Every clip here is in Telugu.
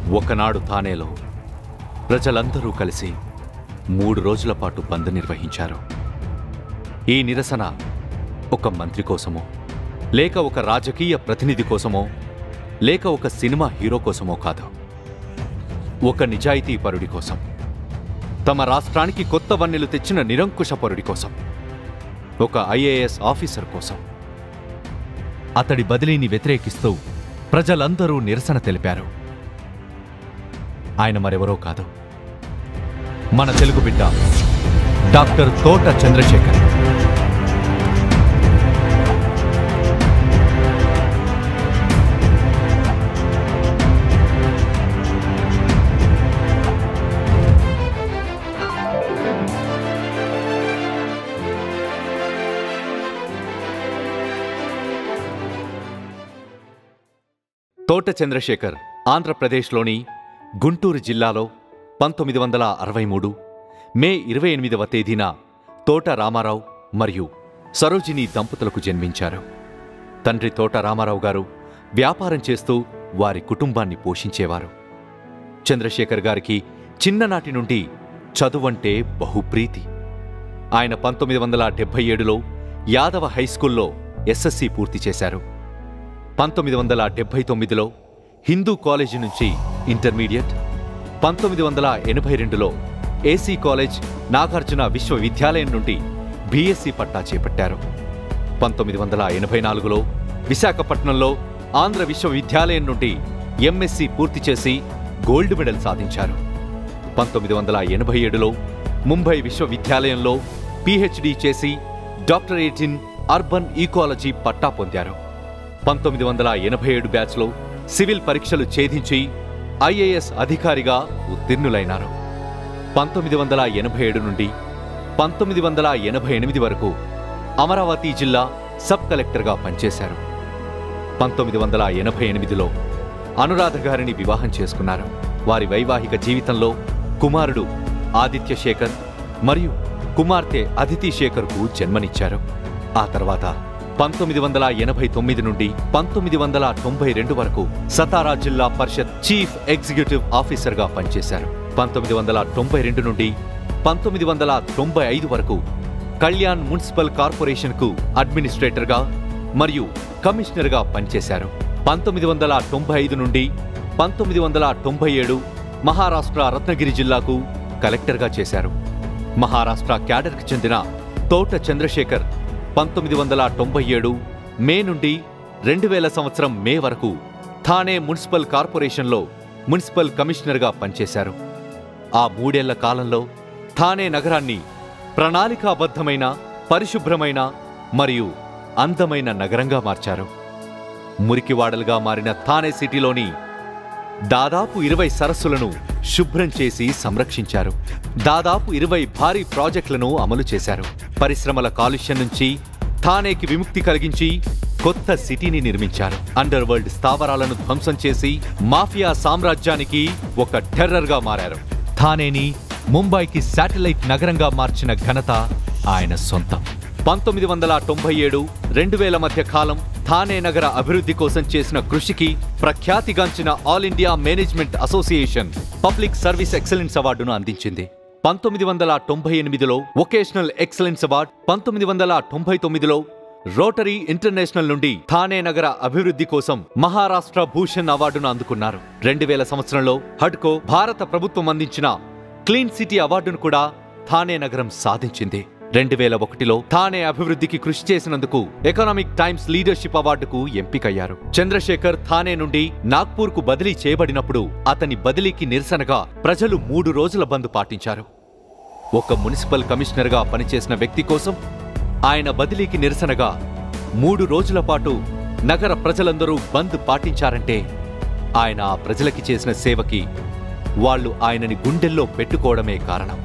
ఒకనాడు థానేలో ప్రజలందరూ కలిసి మూడు రోజుల పాటు బంద్ నిర్వహించారు ఈ నిరసన ఒక మంత్రి కోసమో లేక ఒక రాజకీయ ప్రతినిధి కోసమో లేక ఒక సినిమా హీరో కోసమో కాదు ఒక నిజాయితీ పరుడి కోసం తమ రాష్ట్రానికి కొత్త వన్నెలు తెచ్చిన నిరంకుశ పరుడి కోసం ఒక ఐఏఎస్ ఆఫీసర్ కోసం అతడి బదిలీని వ్యతిరేకిస్తూ ప్రజలందరూ నిరసన తెలిపారు ఆయన మరెవరో కాదు మన తెలుగు బిడ్డ డాక్టర్ తోట చంద్రశేఖర్ తోట చంద్రశేఖర్ ఆంధ్రప్రదేశ్లోని గుంటూరు జిల్లాలో పంతొమ్మిది వందల అరవై మూడు మే ఇరవై ఎనిమిదవ తేదీన తోట రామారావు మరియు సరోజిని దంపతులకు జన్మించారు తండ్రి తోట రామారావు గారు వ్యాపారం చేస్తూ వారి కుటుంబాన్ని పోషించేవారు చంద్రశేఖర్ గారికి చిన్ననాటి నుండి చదువంటే బహుప్రీతి ఆయన పంతొమ్మిది వందల డెబ్బై ఏడులో యాదవ హైస్కూల్లో ఎస్ఎస్సి పూర్తి చేశారు పంతొమ్మిది వందల డెబ్బై తొమ్మిదిలో హిందూ కాలేజీ నుంచి ఇంటర్మీడియట్ పంతొమ్మిది వందల ఎనభై రెండులో ఏసీ కాలేజ్ నాగార్జున విశ్వవిద్యాలయం నుండి బీఎస్సీ పట్టా చేపట్టారు పంతొమ్మిది వందల ఎనభై నాలుగులో విశాఖపట్నంలో ఆంధ్ర విశ్వవిద్యాలయం నుండి ఎంఎస్సి పూర్తి చేసి గోల్డ్ మెడల్ సాధించారు పంతొమ్మిది వందల ఎనభై ఏడులో ముంబై విశ్వవిద్యాలయంలో పిహెచ్డి చేసి డాక్టరేట్ ఇన్ అర్బన్ ఈకాలజీ పట్టా పొందారు పంతొమ్మిది వందల ఎనభై ఏడు బ్యాచ్లో సివిల్ పరీక్షలు ఛేదించి ఐఏఎస్ అధికారిగా ఉత్తీర్ణులైనారు పంతొమ్మిది వందల ఎనభై ఏడు నుండి పంతొమ్మిది వందల ఎనభై ఎనిమిది వరకు అమరావతి జిల్లా సబ్ కలెక్టర్గా పనిచేశారు పంతొమ్మిది వందల ఎనభై ఎనిమిదిలో అనురాధ గారిని వివాహం చేసుకున్నారు వారి వైవాహిక జీవితంలో కుమారుడు ఆదిత్య శేఖర్ మరియు కుమార్తె అదితి శేఖర్కు జన్మనిచ్చారు ఆ తర్వాత పంతొమ్మిది వందల ఎనభై తొమ్మిది నుండి పంతొమ్మిది వందల తొంభై రెండు వరకు సతారా జిల్లా పరిషత్ చీఫ్ ఎగ్జిక్యూటివ్ ఆఫీసర్గా పనిచేశారు పంతొమ్మిది వందల తొంభై రెండు నుండి పంతొమ్మిది వందల తొంభై ఐదు వరకు కళ్యాణ్ మున్సిపల్ కార్పొరేషన్కు అడ్మినిస్ట్రేటర్గా మరియు కమిషనర్గా పనిచేశారు పంతొమ్మిది వందల తొంభై ఐదు నుండి పంతొమ్మిది వందల తొంభై ఏడు మహారాష్ట్ర రత్నగిరి జిల్లాకు కలెక్టర్గా చేశారు మహారాష్ట్ర క్యాడర్కి చెందిన తోట చంద్రశేఖర్ పంతొమ్మిది వందల తొంభై ఏడు మే నుండి రెండు వేల సంవత్సరం మే వరకు థానే మున్సిపల్ కార్పొరేషన్లో మున్సిపల్ కమిషనర్గా పనిచేశారు ఆ మూడేళ్ల కాలంలో థానే నగరాన్ని ప్రణాళికాబద్ధమైన పరిశుభ్రమైన మరియు అందమైన నగరంగా మార్చారు మురికివాడలుగా మారిన థానే సిటీలోని దాదాపు ఇరవై సరస్సులను శుభ్రం చేసి సంరక్షించారు దాదాపు ఇరవై భారీ ప్రాజెక్టులను అమలు చేశారు పరిశ్రమల కాలుష్యం నుంచి థానేకి విముక్తి కలిగించి కొత్త సిటీని నిర్మించారు అండర్ వరల్డ్ స్థావరాలను ధ్వంసం చేసి మాఫియా సామ్రాజ్యానికి ఒక టెర్రర్గా మారారు థానేని ముంబైకి శాటిలైట్ నగరంగా మార్చిన ఘనత ఆయన సొంతం పంతొమ్మిది వందల తొంభై ఏడు రెండు వేల మధ్య కాలం థానే నగర అభివృద్ధి కోసం చేసిన కృషికి ప్రఖ్యాతిగాంచిన all India management association public service excellence అవార్డును అందించింది పంతొమ్మిది వందల తొంభై ఎనిమిదిలో వొకేషనల్ ఎక్సలెన్స్ అవార్డ్ పంతొమ్మిది వందల తొంభై తొమ్మిదిలో రోటరీ ఇంటర్నేషనల్ నుండి థానే నగర అభివృద్ధి కోసం మహారాష్ట్ర భూషణ్ అవార్డును అందుకున్నారు రెండు వేల సంవత్సరంలో హడ్కో భారత ప్రభుత్వం అందించిన క్లీన్ సిటీ అవార్డును కూడా థానే నగరం సాధించింది రెండు వేల ఒకటిలో థానే అభివృద్ధికి కృషి చేసినందుకు ఎకనామిక్ టైమ్స్ లీడర్షిప్ అవార్డుకు ఎంపికయ్యారు చంద్రశేఖర్ థానే నుండి నాగ్పూర్కు బదిలీ చేయబడినప్పుడు అతని బదిలీకి నిరసనగా ప్రజలు మూడు రోజుల బంద్ పాటించారు ఒక మున్సిపల్ కమిషనర్గా పనిచేసిన వ్యక్తి కోసం ఆయన బదిలీకి నిరసనగా మూడు రోజుల పాటు నగర ప్రజలందరూ బంద్ పాటించారంటే ఆయన ఆ ప్రజలకి చేసిన సేవకి వాళ్ళు ఆయనని గుండెల్లో పెట్టుకోవడమే కారణం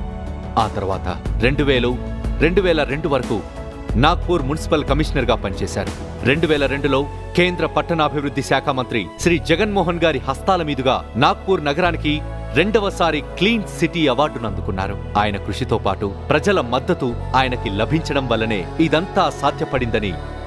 ఆ తర్వాత రెండు వేలు రెండు వేల రెండు వరకు నాగ్పూర్ మున్సిపల్ కమిషనర్గా పనిచేశారు రెండు వేల రెండులో కేంద్ర పట్టణాభివృద్ధి శాఖ మంత్రి శ్రీ జగన్మోహన్ గారి హస్తాల మీదుగా నాగ్పూర్ నగరానికి రెండవసారి క్లీన్ సిటీ అవార్డును అందుకున్నారు ఆయన కృషితో పాటు ప్రజల మద్దతు ఆయనకి లభించడం వల్లనే ఇదంతా సాధ్యపడిందని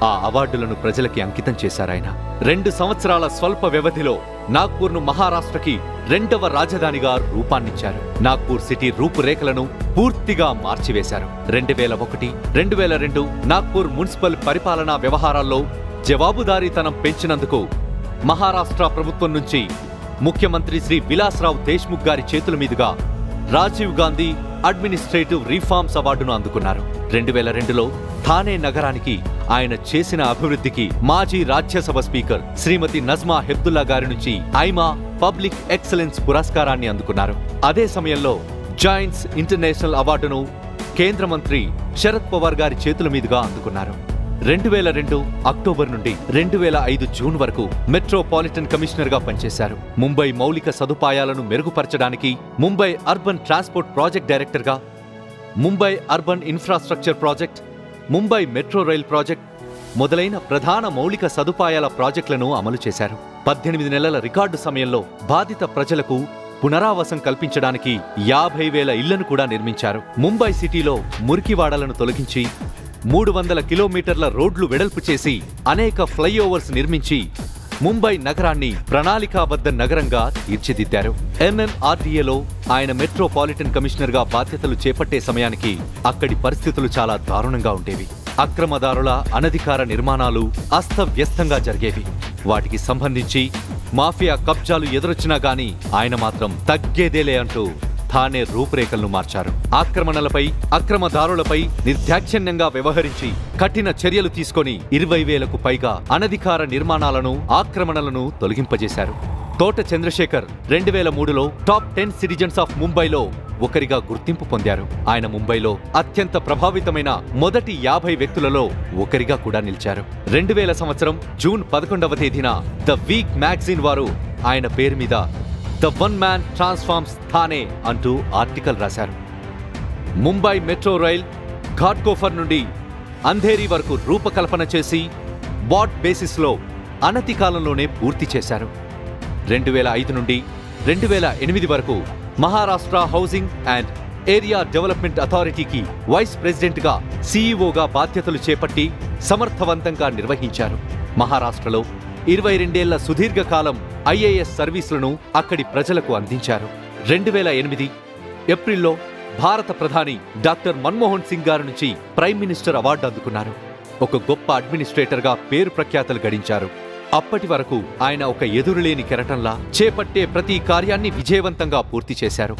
ఆ అవార్డులను ప్రజలకి అంకితం చేశారాయన రెండు సంవత్సరాల స్వల్ప వ్యవధిలో నాగ్పూర్ను మహారాష్ట్రకి రెండవ రాజధానిగా రూపాన్నిచ్చారు నాగ్పూర్ సిటీ రూపురేఖలను పూర్తిగా మార్చివేశారు రెండు వేల ఒకటి రెండు వేల రెండు నాగ్పూర్ మున్సిపల్ పరిపాలనా వ్యవహారాల్లో జవాబుదారీతనం పెంచినందుకు మహారాష్ట్ర ప్రభుత్వం నుంచి ముఖ్యమంత్రి శ్రీ విలాస్రావు దేశ్ముఖ్ గారి చేతుల మీదుగా రాజీవ్ గాంధీ అడ్మినిస్ట్రేటివ్ రిఫార్మ్స్ అవార్డును అందుకున్నారు రెండు వేల రెండులో థానే నగరానికి ఆయన చేసిన అభివృద్ధికి మాజీ రాజ్యసభ స్పీకర్ శ్రీమతి నజ్మా హెబ్దుల్లా గారి నుంచి ఐమా పబ్లిక్ ఎక్సలెన్స్ పురస్కారాన్ని అందుకున్నారు అదే సమయంలో జాయింట్స్ ఇంటర్నేషనల్ అవార్డును కేంద్ర మంత్రి శరద్ పవార్ గారి చేతుల మీదుగా అందుకున్నారు రెండు వేల రెండు అక్టోబర్ నుండి రెండు వేల ఐదు జూన్ వరకు మెట్రోపాలిటన్ కమిషనర్ గా పనిచేశారు ముంబై మౌలిక సదుపాయాలను మెరుగుపరచడానికి Mumbai urban transport project director గా Mumbai urban infrastructure project Mumbai metro rail project మొదలైన ప్రధాన మౌలిక సదుపాయాల ప్రాజెక్టులను అమలు చేశారు పద్దెనిమిది నెలల రికార్డు సమయంలో బాధిత ప్రజలకు పునరావాసం కల్పించడానికి యాభై వేల ఇళ్లను కూడా నిర్మించారు ముంబై సిటీలో మురికివాడలను తొలగించి మూడు వందల కిలోమీటర్ల రోడ్లు వెడల్పు చేసి అనేక ఫ్లైఓవర్స్ నిర్మించి ముంబై నగరాన్ని ప్రణాళికాబద్ధ నగరంగా తీర్చిదిద్దారు ఎంఎంఆర్డీఏలో ఆయన మెట్రోపాలిటన్ కమిషనర్ గా బాధ్యతలు చేపట్టే సమయానికి అక్కడి పరిస్థితులు చాలా దారుణంగా ఉండేవి అక్రమదారుల అనధికార నిర్మాణాలు అస్తవ్యస్తంగా జరిగేవి వాటికి సంబంధించి మాఫియా కబ్జాలు ఎదురొచ్చినా గాని ఆయన మాత్రం తగ్గేదేలే అంటూ థానే రూపురేఖలను మార్చారు ఆక్రమణలపై అక్రమదారులపై నిర్దాక్షిణ్యంగా వ్యవహరించి కఠిన చర్యలు తీసుకొని ఇరవై వేలకు పైగా అనధికార నిర్మాణాలను ఆక్రమణలను తొలగింపజేశారు తోట చంద్రశేఖర్ రెండు వేల మూడులో టాప్ టెన్ సిటిజన్స్ ఆఫ్ ముంబైలో ఒకరిగా గుర్తింపు పొందారు ఆయన ముంబైలో అత్యంత ప్రభావితమైన మొదటి యాభై వ్యక్తులలో ఒకరిగా కూడా నిలిచారు రెండు వేల సంవత్సరం జూన్ పదకొండవ తేదీన ద వీక్ మ్యాగజైన్ వారు ఆయన పేరు మీద the one man transforms Thane అంటూ ఆర్టికల్ రాశారు ముంబై మెట్రో రైల్ ఘాట్కోఫర్ నుండి అంధేరి వరకు రూపకల్పన చేసి బాట్ బేసిస్లో అనతి కాలంలోనే పూర్తి చేశారు రెండు వేల ఐదు నుండి రెండు వేల ఎనిమిది వరకు Maharashtra housing and area development అథారిటీకి వైస్ ప్రెసిడెంట్గా సీఈఓగా బాధ్యతలు చేపట్టి సమర్థవంతంగా నిర్వహించారు మహారాష్ట్రలో ఇరవై రెండేళ్ల సుదీర్ఘకాలం ఐఏఎస్ సర్వీసులను అక్కడి ప్రజలకు అందించారు రెండు వేల ఎనిమిది ఏప్రిల్లో భారత ప్రధాని డాక్టర్ మన్మోహన్ సింగ్ గారి నుంచి ప్రైమ్ మినిస్టర్ అవార్డు అందుకున్నారు ఒక గొప్ప అడ్మినిస్ట్రేటర్గా పేరు ప్రఖ్యాతలు గడించారు అప్పటి వరకు ఆయన ఒక ఎదురులేని కెరటంలా చేపట్టే ప్రతి కార్యాన్ని విజయవంతంగా పూర్తి చేశారు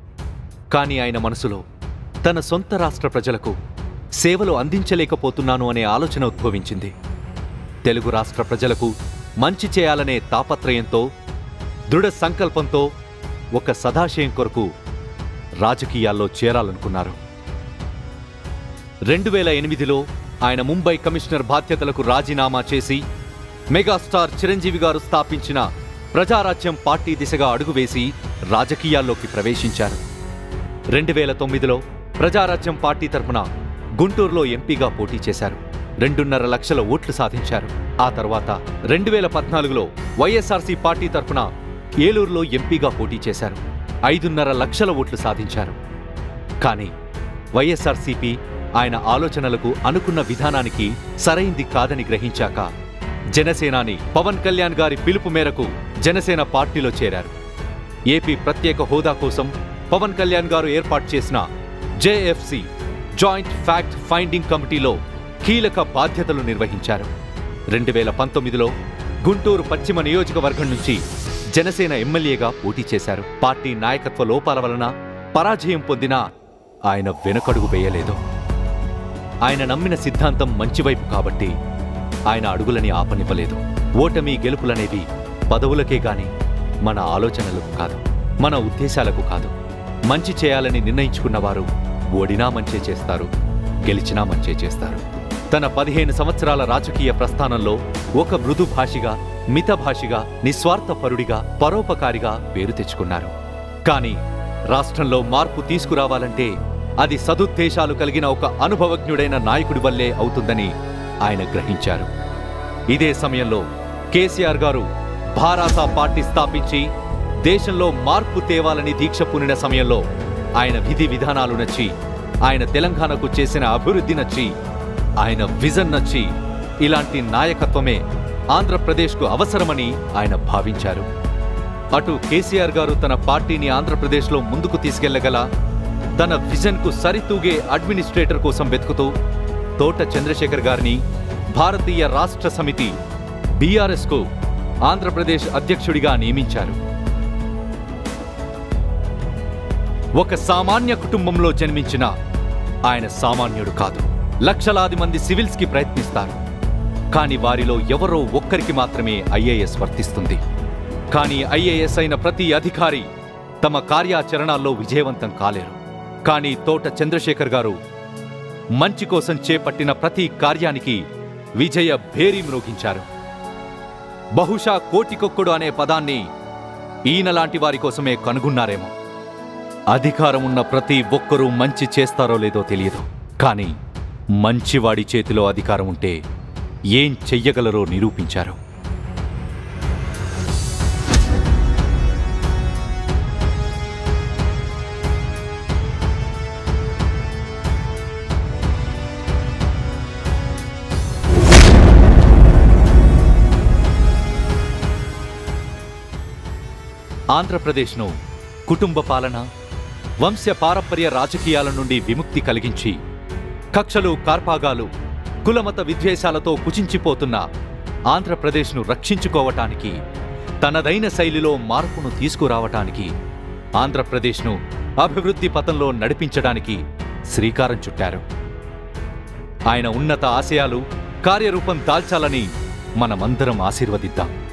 కానీ ఆయన మనసులో తన సొంత రాష్ట్ర ప్రజలకు సేవలు అందించలేకపోతున్నాను అనే ఆలోచన ఉద్భవించింది తెలుగు రాష్ట్ర ప్రజలకు మంచి చేయాలనే తాపత్రయంతో దృఢ సంకల్పంతో ఒక సదాశయం కొరకు రాజకీయాల్లో చేరాలనుకున్నారు రెండు వేల ఎనిమిదిలో ఆయన ముంబై కమిషనర్ బాధ్యతలకు రాజీనామా చేసి మెగాస్టార్ చిరంజీవి గారు స్థాపించిన ప్రజారాజ్యం పార్టీ దిశగా అడుగువేసి రాజకీయాల్లోకి ప్రవేశించారు రెండు వేల తొమ్మిదిలో ప్రజారాజ్యం పార్టీ తరపున గుంటూరులో ఎంపీగా పోటీ చేశారు రెండున్నర లక్షల ఓట్లు సాధించారు ఆ తర్వాత రెండు వేల పద్నాలుగులో వైఎస్ఆర్సీ పార్టీ తరపున ఏలూరులో ఎంపీగా పోటీ చేశారు ఐదున్నర లక్షల ఓట్లు సాధించారు కానీ వైఎస్ఆర్సీపీ ఆయన ఆలోచనలకు అనుకున్న విధానానికి సరైంది కాదని గ్రహించాక జనసేనాని పవన్ కళ్యాణ్ గారి పిలుపు మేరకు జనసేన పార్టీలో చేరారు ఏపీ ప్రత్యేక హోదా కోసం పవన్ కళ్యాణ్ గారు ఏర్పాటు చేసిన జేఎఫ్సి జాయింట్ ఫ్యాక్ట్ ఫైండింగ్ కమిటీలో కీలక బాధ్యతలు నిర్వహించారు రెండు వేల పంతొమ్మిదిలో గుంటూరు పశ్చిమ నియోజకవర్గం నుంచి జనసేన ఎమ్మెల్యేగా పోటీ చేశారు పార్టీ నాయకత్వ లోపాల వలన పరాజయం పొందినా ఆయన వెనుకడుగు వేయలేదు ఆయన నమ్మిన సిద్ధాంతం మంచివైపు కాబట్టి ఆయన అడుగులని ఆపనివ్వలేదు ఓటమి గెలుపులనేవి పదవులకే గాని మన ఆలోచనలకు కాదు మన ఉద్దేశాలకు కాదు మంచి చేయాలని నిర్ణయించుకున్న వారు ఓడినా మంచే చేస్తారు గెలిచినా మంచే చేస్తారు తన పదిహేను సంవత్సరాల రాజకీయ ప్రస్థానంలో ఒక మృదు భాషిగా మితభాషిగా నిస్వార్థపరుడిగా పరోపకారిగా పేరు తెచ్చుకున్నారు కానీ రాష్ట్రంలో మార్పు తీసుకురావాలంటే అది సదుద్దేశాలు కలిగిన ఒక అనుభవజ్ఞుడైన నాయకుడి వల్లే అవుతుందని ఆయన గ్రహించారు ఇదే సమయంలో కేసీఆర్ గారు భారాసా పార్టీ స్థాపించి దేశంలో మార్పు తేవాలని దీక్ష పూనిన సమయంలో ఆయన విధి విధానాలు నచ్చి ఆయన తెలంగాణకు చేసిన అభివృద్ధి నచ్చి ఆయన విజన్ నచ్చి ఇలాంటి నాయకత్వమే ఆంధ్రప్రదేశ్కు అవసరమని ఆయన భావించారు అటు కేసీఆర్ గారు తన పార్టీని ఆంధ్రప్రదేశ్లో ముందుకు తీసుకెళ్లగల తన విజన్కు సరితూగే అడ్మినిస్ట్రేటర్ కోసం వెతుకుతూ తోట చంద్రశేఖర్ గారిని భారతీయ రాష్ట్ర సమితి బీఆర్ఎస్కు ఆంధ్రప్రదేశ్ అధ్యక్షుడిగా నియమించారు ఒక సామాన్య కుటుంబంలో జన్మించిన ఆయన సామాన్యుడు కాదు లక్షలాది మంది సివిల్స్కి ప్రయత్నిస్తారు కానీ వారిలో ఎవరో ఒక్కరికి మాత్రమే ఐఏఎస్ వర్తిస్తుంది కానీ ఐఏఎస్ అయిన ప్రతి అధికారి తమ కార్యాచరణాల్లో విజయవంతం కాలేరు కానీ తోట చంద్రశేఖర్ గారు మంచి కోసం చేపట్టిన ప్రతి కార్యానికి విజయ భేరీ మ్రోగించారు బహుశా కోటికొక్కుడు అనే పదాన్ని ఈయన లాంటి వారి కోసమే కనుగొన్నారేమో అధికారం ఉన్న ప్రతి ఒక్కరూ మంచి చేస్తారో లేదో తెలియదు కానీ మంచివాడి చేతిలో అధికారం ఉంటే ఏం చెయ్యగలరో నిరూపించారు ఆంధ్రప్రదేశ్ను కుటుంబ పాలన వంశ పారంపర్య రాజకీయాల నుండి విముక్తి కలిగించి కక్షలు కార్పాగాలు కులమత విద్వేషాలతో కుచించిపోతున్న ఆంధ్రప్రదేశ్ను రక్షించుకోవటానికి తనదైన శైలిలో మార్పును తీసుకురావటానికి ఆంధ్రప్రదేశ్ను అభివృద్ధి పథంలో నడిపించడానికి శ్రీకారం చుట్టారు ఆయన ఉన్నత ఆశయాలు కార్యరూపం దాల్చాలని మనమందరం ఆశీర్వదిద్దాం